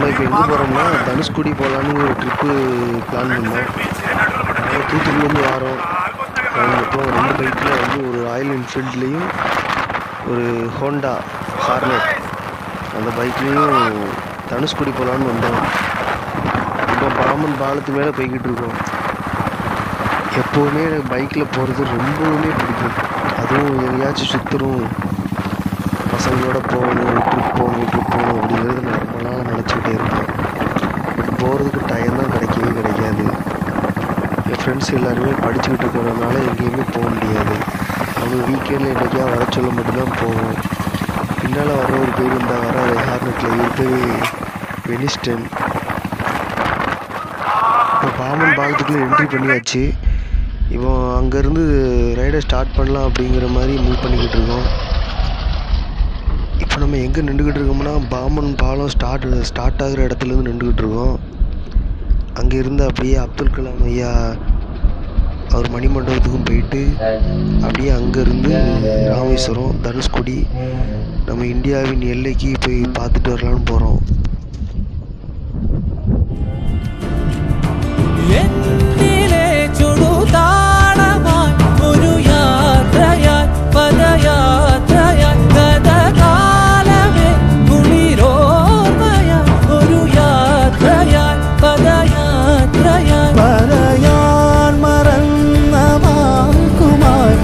நம்ம இப்போ எங்கே போகிறோம்னா தனுஷ்குடி போகலான்னு ஒரு ட்ரிப்பு பிளான் பண்ணோம் நாங்கள் தூத்துக்குடிலேருந்து வரோம் அதுக்கப்புறம் ரெண்டு பைக்கில் வந்து ஒரு ராயல் என்ஃபீல்ட்லேயும் ஒரு ஹோண்டா ஹார்னட் அந்த பைக்லேயும் தனுஷ்குடி போகலான்னு வந்தோம் இப்போ பாமன் பாலத்து மேலே போய்கிட்டு இருக்கோம் எப்போவுமே எனக்கு பைக்கில் போகிறது ரொம்பவுமே பிடிக்கும் அதுவும் எங்கேயாச்சும் சுற்றுறோம் பசங்களோட போகணும் ட்ரிப் போகணும் ட்ரிப் போகணும் அப்படிங்கிறது நான் ரொம்ப நாளாக நினச்சிக்கிட்டே இருப்பேன் பட் போகிறதுக்கு டைம் தான் கிடைக்கவே கிடைக்காது என் ஃப்ரெண்ட்ஸ் எல்லாருமே படிச்சுக்கிட்டு இருக்கிறதுனால எங்கேயுமே போக முடியாது அவங்க வீக்கெண்டில் என்றைக்கா வர சொல்ல மட்டும்தான் போவோம் பின்னால் வர ஒரு பேர் இருந்தால் வர ஹார்னெட்டில் இவர் பேர் வெனிஸ்டன் இப்போ பாமன் பாலத்துக்குள்ளே என்ட்ரி பண்ணியாச்சு இப்போ அங்கேருந்து ரைடை ஸ்டார்ட் பண்ணலாம் அப்படிங்கிற மாதிரி மூவ் பண்ணிக்கிட்டு இருக்கோம் இப்போ நம்ம எங்கே நின்றுக்கிட்டு இருக்கோம்னா பாமன் பாலம் ஸ்டார்ட் ஸ்டார்ட் ஆகிற இடத்துலேருந்து நின்றுக்கிட்டு இருக்கோம் அங்கே இருந்து அப்படியே அப்துல் கலாம் ஐயா அவர் மணிமண்டபத்துக்கும் போயிட்டு அப்படியே அங்கேருந்து ராமேஸ்வரம் தனுஷ்கோடி நம்ம இந்தியாவின் எல்லைக்கு போய் பார்த்துட்டு வரலான்னு போகிறோம் എന്നിലെ ചുടുതാളമായി ഒരു യാത്രയായി പദയാത്രയായി ഗതകാലമേ കുളിരോർമയായി ഒരു യാത്രയായി പദയാത്രയായി പറയാൻ മറന്ന മാർക്കുമായി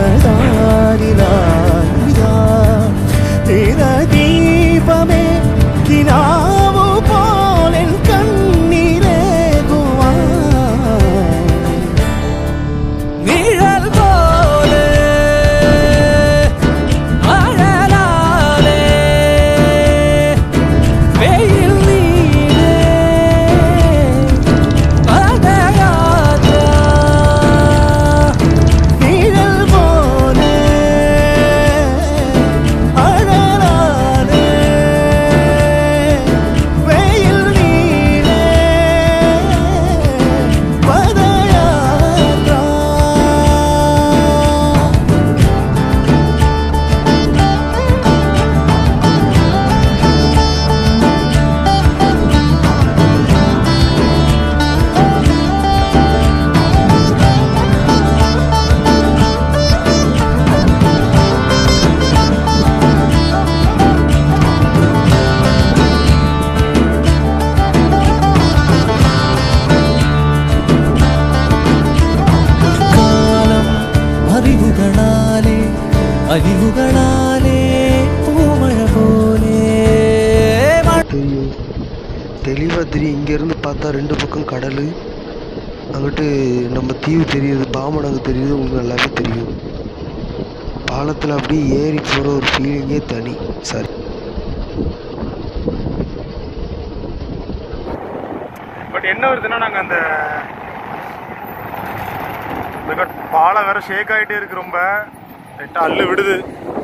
മനതാരിലാദീപമേ കിനാവു പോലെൻ കണ്ണീരേകുവാൻ നിഴൽ പോലെ അഴലാലെ വെയിൽ നീളെ പദയാത്ര നിഴൽ പോലെ അഴലാലെ വെയിൽ നീളെ പദയാത്ര കാലം അറിവുകളാലേ അരിവുകളാലേ പൂമഴ പോലെ മഴ தெரியும் தெளிவாக தெரியும் இங்கேருந்து பார்த்தா ரெண்டு பக்கம் கடல் அங்கிட்டு நம்ம தீவு தெரியுது பாமன் அங்கே தெரியுது உங்களுக்கு நல்லாவே தெரியும் பாலத்தில் அப்படியே ஏறி போகிற ஒரு ஃபீலிங்கே தனி சரி பட் என்ன வருதுன்னா நாங்கள் அந்த இந்த பாலம் வேற ஷேக் ஆகிட்டே இருக்கு ரொம்ப லைட்டாக அள்ளு விடுது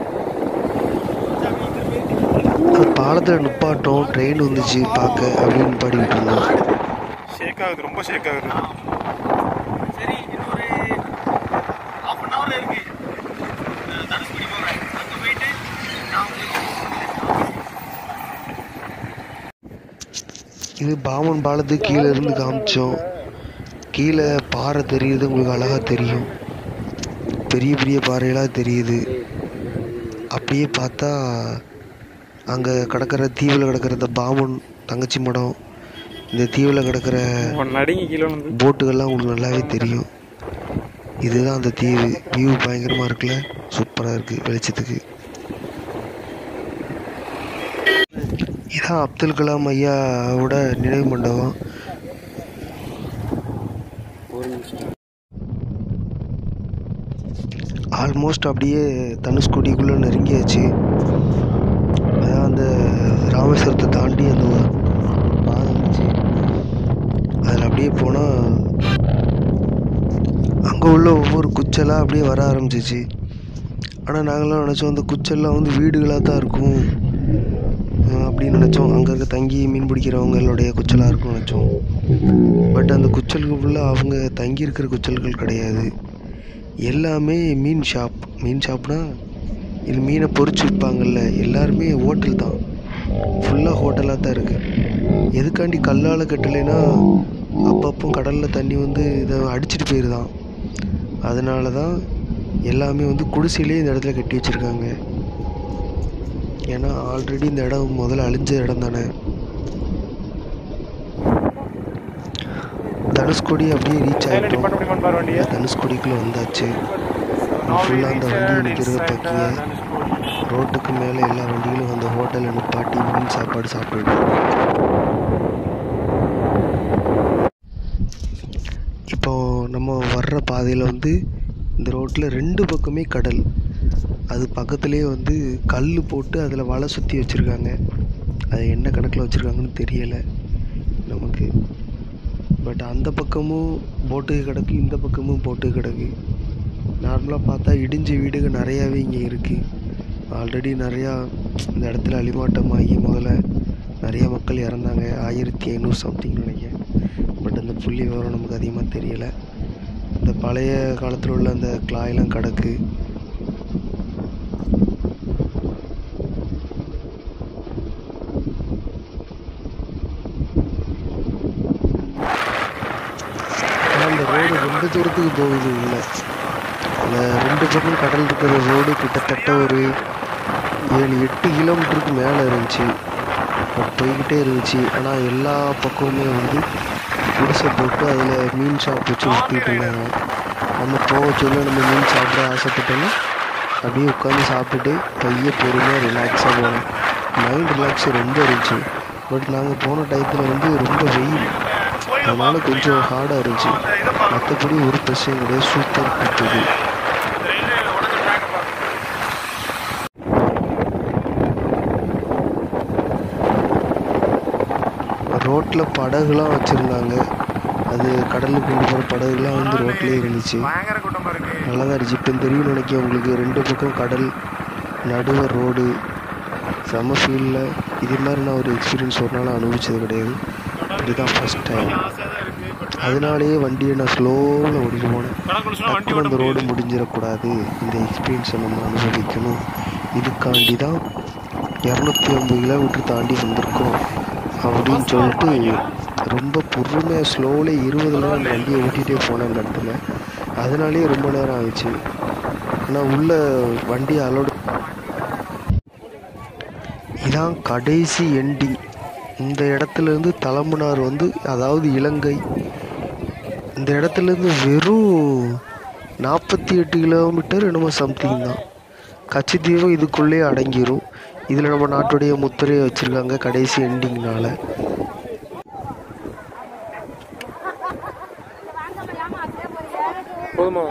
பாலத்தில் நிப்பாட்டோம் ட்ரெயின் வந்துச்சு பார்க்க அப்படின்னு பாடிக்கிட்டு இருந்தோம் ஷேக் ஆகுது ரொம்ப ஷேக் ஆகுது சரி இன்னொரு ஹாஃப் அன் ஹவர்ல இருக்கு அஹ் தனுஷ்கோடி போகிறேன் அங்கே போயிட்டு நான் உங்களுக்கு இது பாமன் பாலத்துக்கு கீழே இருந்து காமிச்சோம் கீழே பாறை தெரியுது உங்களுக்கு அழகாக தெரியும் பெரிய பெரிய பாறையெல்லாம் தெரியுது அப்படியே பார்த்தா அங்கே கிடக்கிற தீவில் கிடக்கிற இந்த பாமன் தங்கச்சி மடம் இந்த தீவில் கிடக்கிற நடுங்கி கீழே வந்து போட்டுகள்லாம் உங்களுக்கு நல்லாவே தெரியும் இதுதான் அந்த தீவு வியூ பயங்கரமாக இருக்குல்ல சூப்பராக இருக்குது வெளிச்சத்துக்கு இதான் அப்துல் கலாம் ஐயாவோட நினைவு மண்டபம் ஆல்மோஸ்ட் அப்படியே தனுஷ்கோடிக்குள்ளே நெருங்கியாச்சு அதான் அந்த ராமேஸ்வரத்தை தாண்டி அந்த ஒரு பாதை இருந்துச்சு அதில் அப்படியே போனால் அங்கே உள்ள ஒவ்வொரு குச்சலாக அப்படியே வர ஆரம்பிச்சிச்சு ஆனால் நாங்களாம் நினச்சோம் அந்த குச்செல்லாம் வந்து வீடுகளாக தான் இருக்கும் அஹ் அப்படின்னு நினச்சோம் அங்கே இருக்க தங்கி மீன் பிடிக்கிறவங்களுடைய குச்சலாக இருக்கும்னு நினச்சோம் பட் அந்த குச்சல்கள் ஃபுல்லாக அவங்க தங்கி இருக்கிற குச்சல்கள் கிடையாது எல்லாமே மீன் ஷாப் மீன் ஷாப்னா இது மீனை பொரிச்சு விற்பாங்கல்ல எல்லாருமே ஹோட்டல் தான் ஃபுல்லாக ஹோட்டலாக தான் இருக்குது எதுக்காண்டி கல்லால் கட்டலைன்னா அப்பப்போ கடலில் தண்ணி வந்து இதை அடிச்சிட்டு போயிருதான் அதனால தான் எல்லாமே வந்து குடிசையிலே இந்த இடத்துல கட்டி வச்சுருக்காங்க ஏன்னா ஆல்ரெடி இந்த இடம் முதல்ல அழிஞ்ச இடம் தானே தனுஷ்கோடி அப்படியே ரீச் ஆகிட்டோம் பண்ண முடியுமான்னு பாரு வண்டியை தனுஷ்கோடிக்குள்ளே வந்தாச்சு ஃபுல்லாக அந்த வண்டி நிற்கிறத பக்கிய ரோட்டுக்கு மேலே எல்லா வண்டிகளும் அந்த ஹோட்டலில் நிப்பாட்டி மீன் சாப்பாடு சாப்பிட்டுட்டு இப்போ நம்ம வர்ற பாதையில் வந்து இந்த ரோட்டில் ரெண்டு பக்கமே கடல் அது பக்கத்துலேயே வந்து கல் போட்டு அதில் வலை சுற்றி வச்சுருக்காங்க அது என்ன கணக்கில் வச்சுருக்காங்கன்னு தெரியலை நமக்கு பட் அந்த பக்கமும் போட்டு கிடக்கு இந்த பக்கமும் போட்டு கிடக்கு நார்மலாக பார்த்தா இடிஞ்ச வீடுகள் நிறையாவே இங்கே இருக்குது ஆல்ரெடி நிறையா இந்த இடத்துல அழிமாட்டமாகி முதல்ல நிறைய மக்கள் இறந்தாங்க ஆயிரத்தி ஐநூறு சம்திங் நினைக்கிறேன் பட் அந்த புள்ளி விவரம் நமக்கு அதிகமாக தெரியலை இந்த பழைய காலத்தில் உள்ள அந்த கிளாயெல்லாம் கிடக்கு ஆனால் அந்த ரோடு ரொம்ப தூரத்துக்கு போகுது உள்ள அந்த ரெண்டு பக்கம் கடல் இருக்கிற ரோடு கிட்டத்தட்ட ஒரு ஏழு எட்டு கிலோமீட்டருக்கு மேலே இருந்துச்சு பட் போய்கிட்டே இருந்துச்சு ஆனால் எல்லா பக்கமுமே வந்து குடிசை போட்டு அதில் மீன் ஷாப் வச்சு விற்றுக்கிட்டு இருந்தாங்க நம்ம போக சொல்ல நம்ம மீன் சாப்பிட ஆசைப்பட்டோன்னா அப்படியே உட்காந்து சாப்பிட்டுட்டு பைய பொறுமையாக ரிலாக்ஸாக போனோம் மைண்ட் ரிலாக்ஸ் ரொம்ப இருந்துச்சு பட் நாங்கள் போன டயத்தில் வந்து ரொம்ப வெயில் அதனால கொஞ்சம் ஹார்டாக இருந்துச்சு மற்றபடி ஒரு பிரச்சனை கிடையாது சூப்பர் பிடிச்சது ரோட்டில் படகுலாம் வச்சுருந்தாங்க அது கடலுக்கு கொண்டு போகிற படகுலாம் வந்து ரோட்லேயே இருந்துச்சு பயங்கர கூட்டமா இருக்கு நல்லா தான் இருந்துச்சு இப்போ தெரியும் நினைக்க உங்களுக்கு ரெண்டு பக்கம் கடல் நடுவ ரோடு செம ஃபீலில் இது மாதிரி நான் ஒரு எக்ஸ்பீரியன்ஸ் ஒரு நாள் அனுபவிச்சது கிடையாது இதுதான் ஃபஸ்ட் டைம் அதனாலேயே வண்டியை நான் ஸ்லோவில் ஓடிட்டு போனேன் டக்குனு அந்த ரோடு முடிஞ்சிடக்கூடாது இந்த எக்ஸ்பீரியன்ஸை நம்ம அனுபவிக்கணும் இதுக்காண்டி தான் இரநூத்தி ஐம்பது கிலோமீட்டர் தாண்டி வந்திருக்கோம் அப்படின்னு சொல்லிட்டு ரொம்ப பொறுமையாக ஸ்லோவில் இருபதுல அந்த வண்டியை ஓட்டிகிட்டே போனேன் அந்த இடத்துல அதனாலேயே ரொம்ப நேரம் ஆயிடுச்சு ஆனால் உள்ள வண்டி அலோடு இதான் கடைசி எண்டிங் இந்த இடத்துலேருந்து தலைமன்னார் வந்து அதாவது இலங்கை இந்த இடத்துலேருந்து வெறும் நாற்பத்தி எட்டு கிலோமீட்டர் என்னமோ சம்திங் தான் கச்சித்தீவும் இதுக்குள்ளேயே அடங்கிரும் இதில் நம்ம நாட்டுடைய முத்திரையை வச்சுருக்காங்க கடைசி எண்டிங்னால போதுமா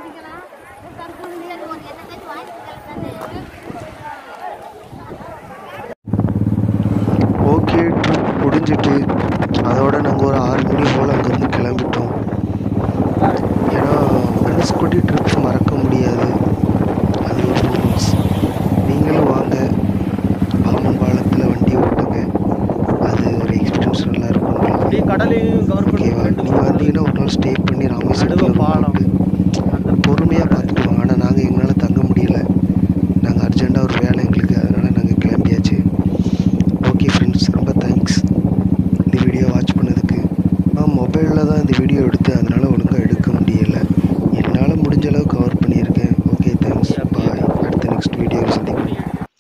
ஓகே ட்ரிப் முடிஞ்சிட்டு அதோட நாங்கள் ஒரு ஆறு மணி போல் அங்கேருந்து கிளம்பிட்டோம் ஏன்னா தனுஷ்கோடி ட்ரிப் மறக்க முடியாது அது ஒரு ரூல்ஸ் நீங்களும் வாங்க பாம்பன் பாலத்தில் வண்டி ஓட்டுங்க அது ஒரு எக்ஸ்பீரியன்ஸ் நல்லா இருக்கும் உங்களுக்கு அப்படியே கடலையும் கவர் ஓகேவா பண்ணி நீங்கள் வந்தீங்கன்னா ஒரு நாள் ஸ்டே பண்ணி ராமேஸ்வரத்தில் பாலம். பொறுமையாக பார்த்துட்டு வாங்க ஆனால் நாங்கள் எங்களால் தங்க முடியல நாங்கள் அர்ஜென்ட்டாக ஒரு வேலை எங்களுக்கு அதனால் நாங்கள் கிளம்பியாச்சு ஓகே ஃப்ரெண்ட்ஸ் ரொம்ப தேங்க்ஸ் இந்த வீடியோ வாட்ச் பண்ணதுக்கு நான் மொபைலில் தான் இந்த வீடியோ எடுத்தேன் அதனால் ஒழுங்காக எடுக்க முடியல என்னால் முடிஞ்ச அளவு கவர் பண்ணியிருக்கேன் ஓகே தேங்க்ஸ் பாய் அடுத்த நெக்ஸ்ட் வீடியோவில் சந்திப்போம்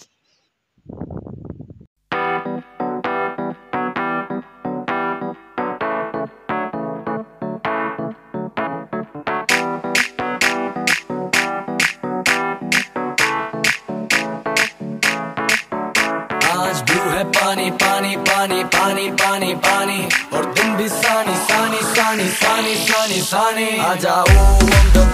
आज ब्लू है पानी पानी पानी पानी पानी पानी और तुम भी सानी सानी सानी सानी सानी सानी आ जाओ हम